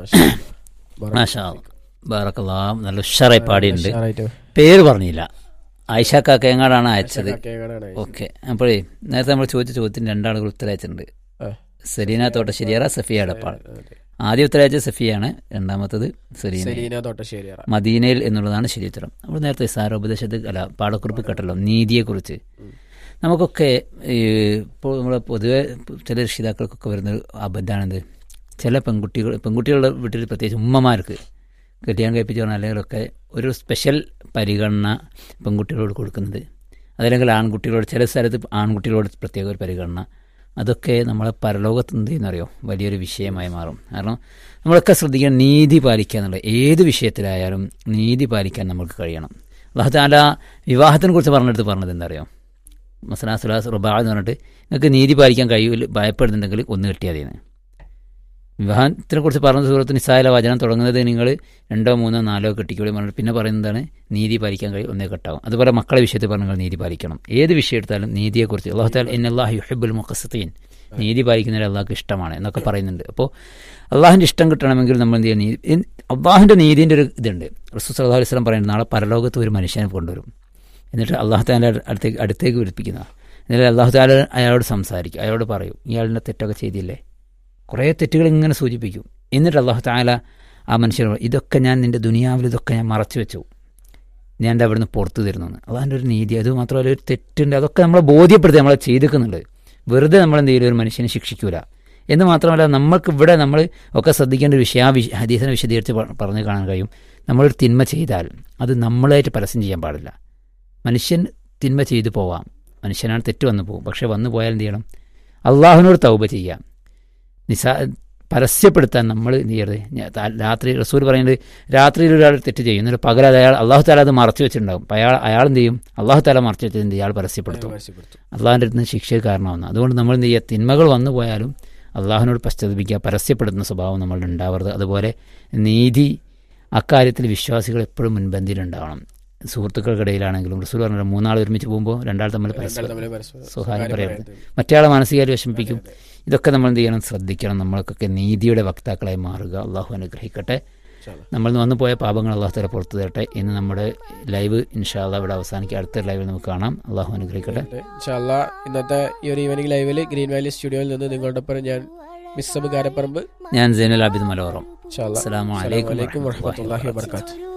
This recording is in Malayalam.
മാഷാ ബാറക്കല്ലാ നല്ല ഉഷാറായി പാടിയിട്ടുണ്ട് ഉഷാറായിട്ട് പേര് പറഞ്ഞില്ല ആയിഷ കാക്കയങ്ങാടാണ് അയച്ചത് കേൾക്കാനാണ് ഓക്കെ അപ്പോഴേ നേരത്തെ നമ്മൾ ചോദിച്ച ചോദ്യത്തിന് രണ്ടാളുകൾ ഉത്തരം അയച്ചിട്ടുണ്ട് ആ. സെലീന തോട്ടശ്ശേരിയറ സഫിയ എടപ്പാൾ അതെ. ആദ്യം ഉത്തരം അയച്ചത് സഫിയാണ് രണ്ടാമത്തത് സെലീന സെലീന തൊട്ടശ്ശേരിയറ മദീനയിൽ എന്നുള്ളതാണ് ശരി ഉത്തരം നമ്മൾ നേരത്തെ സാരോപദേശത്തിൽ അല്ല പാഠക്കുറിപ്പ് കേട്ടല്ലോ നീതിയെക്കുറിച്ച് നമുക്കൊക്കെ ഈ ഇപ്പോൾ നമ്മൾ പൊതുവെ ചില രക്ഷിതാക്കൾക്കൊക്കെ വരുന്ന അബദ്ധമാണെന്ത് ചില പെൺകുട്ടികൾ പെൺകുട്ടികളുടെ വീട്ടിൽ പ്രത്യേകിച്ച് ഉമ്മമാർക്ക് കല്യാണം കഴിപ്പിച്ച് പറഞ്ഞാൽ അല്ലെങ്കിലൊക്കെ ഒരു സ്പെഷ്യൽ പരിഗണന പെൺകുട്ടികളോട് കൊടുക്കുന്നത് അതല്ലെങ്കിൽ ആൺകുട്ടികളോട് ചില സ്ഥലത്ത് ആൺകുട്ടികളോട് പ്രത്യേക ഒരു പരിഗണന അതൊക്കെ നമ്മളെ പരലോകത്ത് എന്ത് ചെയ്യുന്നറിയോ വലിയൊരു വിഷയമായി മാറും കാരണം നമ്മളൊക്കെ ശ്രദ്ധിക്കണം നീതി പാലിക്കുക എന്നുള്ളത് ഏത് വിഷയത്തിലായാലും നീതി പാലിക്കാൻ നമുക്ക് കഴിയണം അള്ളാഹുത്താല വിവാഹത്തിനെ കുറിച്ച് പറഞ്ഞെടുത്ത് പറഞ്ഞത് എന്താ അറിയോ മസലാ സുലാസ് റുബാ എന്ന് പറഞ്ഞിട്ട് നിങ്ങൾക്ക് നീതി പാലിക്കാൻ കഴിയില്ല ഭയപ്പെടുന്നുണ്ടെങ്കിൽ ഒന്ന് കിട്ടിയാൽ മതിയെന്ന് വിവാഹത്തിനെ കുറിച്ച് പറഞ്ഞ സുഹൃത്ത് നിസ്സായ വചനം തുടങ്ങുന്നത് നിങ്ങൾ രണ്ടോ മൂന്നോ നാലോ കെട്ടിക്കോളി പറഞ്ഞിട്ട് പിന്നെ പറയുന്നതാണ് നീതി പാലിക്കാൻ കഴിയും ഒന്നേ കെട്ടാവും അതുപോലെ മക്കളെ വിഷയത്തിൽ പറഞ്ഞാൽ നിങ്ങൾ നീതി പാലിക്കണം ഏത് വിഷയം എടുത്താലും നീതിയെക്കുറിച്ച് അള്ളാഹുത്താൽ എൻ അള്ളാഹു യുഹബുൽ മുഖസത്തീൻ നീതി പാലിക്കുന്നതിൽ അള്ളാഹ്ക്ക് ഇഷ്ടമാണ് എന്നൊക്കെ പറയുന്നുണ്ട് അപ്പോൾ അള്ളാഹിൻ്റെ ഇഷ്ടം കിട്ടണമെങ്കിൽ നമ്മൾ എന്ത് ചെയ്യണം നീതി അള്ളാഹിൻ്റെ നീതിൻ്റെ ഒരു ഇതുണ്ട് റസൂസ് അള്ളാഹു അലൈഹി സ്വലം പറയുന്നത് നാളെ പരലോകത്ത് ഒരു മനുഷ്യനെ കൊണ്ടുവരും എന്നിട്ട് അള്ളാഹു താല അടുത്തേക്ക് അടുത്തേക്ക് വിളിപ്പിക്കുന്ന എന്നിട്ട് അള്ളാഹു താല അയാളോട് സംസാരിക്കും അയാളോട് പറയും ഇയാളിൻ്റെ തെറ്റൊക്കെ ചെയ്തില്ലേ കുറേ തെറ്റുകൾ ഇങ്ങനെ സൂചിപ്പിക്കും എന്നിട്ട് അള്ളാഹു താല ആ മനുഷ്യനോട് ഇതൊക്കെ ഞാൻ നിൻ്റെ ദുനിയാവിൽ ഇതൊക്കെ ഞാൻ മറച്ചു വെച്ചു ഞാൻ എൻ്റെ അവിടുന്ന് പുറത്തു തരുന്നു അതാണ് ഒരു നീതി അത് മാത്രമല്ല ഒരു തെറ്റുണ്ട് അതൊക്കെ നമ്മളെ ബോധ്യപ്പെടുത്തി നമ്മളെ ചെയ്തിരിക്കുന്നുണ്ട് വെറുതെ നമ്മൾ എന്ത് ചെയ്യില്ല ഒരു മനുഷ്യനെ ശിക്ഷിക്കൂല എന്ന് മാത്രമല്ല നമ്മൾക്ക് ഇവിടെ നമ്മൾ ഒക്കെ ശ്രദ്ധിക്കേണ്ട ഒരു വിഷയം ആ വിഷ ഹദീസിനെ വിശദീകരിച്ച് പ- പറഞ്ഞു കാണാൻ കഴിയും നമ്മളൊരു തിന്മ ചെയ്താൽ അത് നമ്മളായിട്ട് പരസ്യം ചെയ്യാൻ പാടില്ല മനുഷ്യൻ തിന്മ ചെയ്തു പോവാം മനുഷ്യനാണ് തെറ്റ് വന്നു പോകും പക്ഷെ വന്നു പോയാൽ എന്ത് ചെയ്യണം അള്ളാഹുവിനോട് തൗബ ചെയ്യാം നിസാ പരസ്യപ്പെടുത്താൻ നമ്മൾ എന്ത് ചെയ്യരുത് ഞാ- താ- രാത്രി റസൂൽ പറയുന്നത് രാത്രിയിൽ ഒരാൾ തെറ്റ് ചെയ്യും എന്നിട്ട് പകൽ അത് അയാൾ അള്ളാഹു താല അത് മറച്ചു വെച്ചിട്ടുണ്ടാവും അപ്പോൾ അയാൾ അയാൾ എന്ത് ചെയ്യും അള്ളാഹു താല മറച്ചു വെച്ചത് എന്ത് ചെയ്യും? അയാൾ പരസ്യപ്പെടുത്തും പരസ്യപ്പെടുത്തും. അള്ളാഹിൻ്റെ അടുത്ത് നിന്ന് ശിക്ഷയ്ക്ക് കാരണമാവുന്നു അതുകൊണ്ട് നമ്മൾ എന്ത് ചെയ്യുക തിന്മകൾ വന്നു പോയാലും അള്ളാഹുവിനോട് പശ്ചാത്തപിക്കുക പരസ്യപ്പെടുത്തുന്ന സ്വഭാവം നമ്മളുടെ ഉണ്ടാവരുത് അതുപോലെ നീതി അക്കാര്യത്തിൽ വിശ്വാസികൾ എപ്പോഴും മുൻപന്തിയിലുണ്ടാവണം സുഹൃത്തുക്കൾക്കിടയിലാണെങ്കിലും റസൂൽ പറഞ്ഞ മൂന്നാൾ ഒരുമിച്ച് പോകുമ്പോൾ രണ്ടാൾ തമ്മിൽ രണ്ടാൾ പരസ്പരം തമ്മിൽ പരസ്പരം സ്വകാര്യം സ്വകാര്യം പറയരുത് പറയരുത്. മറ്റേയാളെ മാനസികമായി വിഷമിപ്പിക്കും ഇതൊക്കെ നമ്മൾ എന്ത് ചെയ്യണം ശ്രദ്ധിക്കണം നമ്മൾക്കൊക്കെ നീതിയുടെ വക്താക്കളായി മാറുക അള്ളാഹു അനുഗ്രഹിക്കട്ടെ ഇൻഷാല്ലാ. നമ്മൾ വന്നു പോയ പാപങ്ങൾ അള്ളാഹു തല പുറത്തു തരട്ടെ ഇന്ന് നമ്മുടെ ലൈവ് ഇൻഷാല്ല ഇവിടെ അവസാനിക്കുക അടുത്ത ലൈവിൽ നമുക്ക് കാണാം അള്ളാഹു അനുഗ്രഹിക്കട്ടെ ഇൻഷാല്ലാ ഇന്നത്തെ ഈ ഒരു ഈവനിങ് ലൈവിൽ ഗ്രീൻ വാലി സ്റ്റുഡിയോയിൽ നിന്ന് നിങ്ങളുടെ ഒപ്പം ഞാൻ മിസ്സബ് കാരപ്പറമ്പ് ഞാൻ സൈനുൽ ആബിദ് മലോറം ഇൻഷാല്ലാ. അസ്സലാമു അസ്സലാമു അലൈക്കും അലൈക്കും വറഹ്മത്തുള്ളാഹി വറഹ്മത്തുള്ളാഹി വബർക്കാത്തു